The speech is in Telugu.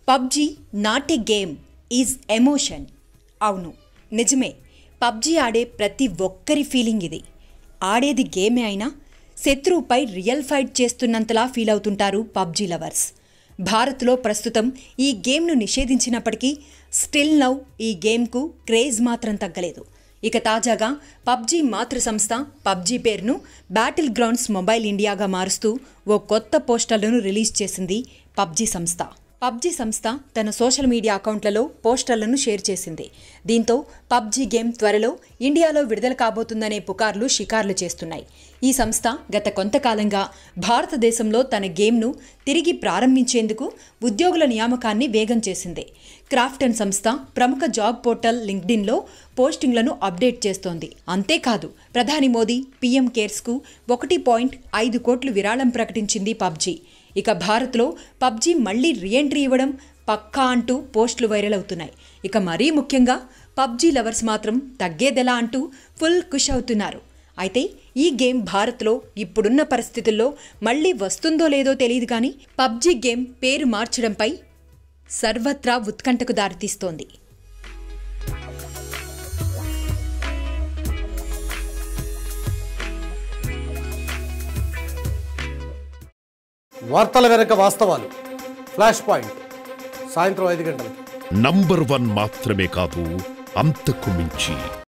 PUBG not a game is emotion అవును నిజమే పబ్జీ ఆడే ప్రతి ఒక్కరి ఫీలింగ్ ఇది ఆడేది గేమే అయినా శత్రువుపై రియల్ ఫైట్ చేస్తున్నంతలా ఫీల్ అవుతుంటారు పబ్జీ లవర్స్ భారత్లో ప్రస్తుతం ఈ గేమ్ను నిషేధించినప్పటికీ స్టిల్ నౌ ఈ గేమ్కు క్రేజ్ మాత్రం తగ్గలేదు ఇక తాజాగా పబ్జీ మాతృ సంస్థ పబ్జీ పేరును బ్యాటిల్ గ్రౌండ్స్ మొబైల్ ఇండియాగా మారుస్తూ ఓ కొత్త పోస్టర్లను రిలీజ్ చేసింది పబ్జీ సంస్థ పబ్జీ సంస్థ తన సోషల్ మీడియా అకౌంట్లలో పోస్టర్లను షేర్ చేసింది దీంతో పబ్జీ గేమ్ త్వరలో ఇండియాలో విడుదల కాబోతుందనే పుకార్లు షికార్లు చేస్తున్నాయి ఈ సంస్థ గత కొంతకాలంగా భారతదేశంలో తన గేమ్ను తిరిగి ప్రారంభించేందుకు ఉద్యోగుల నియామకాన్ని వేగం చేసింది క్రాఫ్టన్ సంస్థ ప్రముఖ జాబ్ పోర్టల్ లింక్డిన్లో పోస్టింగ్లను అప్డేట్ చేస్తోంది అంతేకాదు ప్రధాని మోదీ పీఎం కేర్స్కు ఒకటి పాయింట్ ఐదు కోట్లు విరాళం ప్రకటించింది పబ్జీ ఇక భారత్లో పబ్జీ మళ్లీ రీఎంట్రీ ఇవ్వడం పక్కా అంటూ పోస్టులు వైరల్ అవుతున్నాయి ఇక మరీ ముఖ్యంగా పబ్జీ లవర్స్ మాత్రం తగ్గేదెలా అంటూ ఫుల్ ఖుష్ అవుతున్నారు అయితే ఈ గేమ్ భారత్లో ఇప్పుడున్న పరిస్థితుల్లో మళ్ళీ వస్తుందో లేదో తెలియదు కానీ పబ్జీ గేమ్ పేరు మార్చడంపై సర్వత్రా ఉత్కంఠకు దారితీస్తోంది వార్తల వెనక వాస్తవాలు ఫ్లాష్ పాయింట్ సాయంత్రం ఐదు గంటలకి నంబర్ వన్ మాత్రమే కాదు అంతకు మించి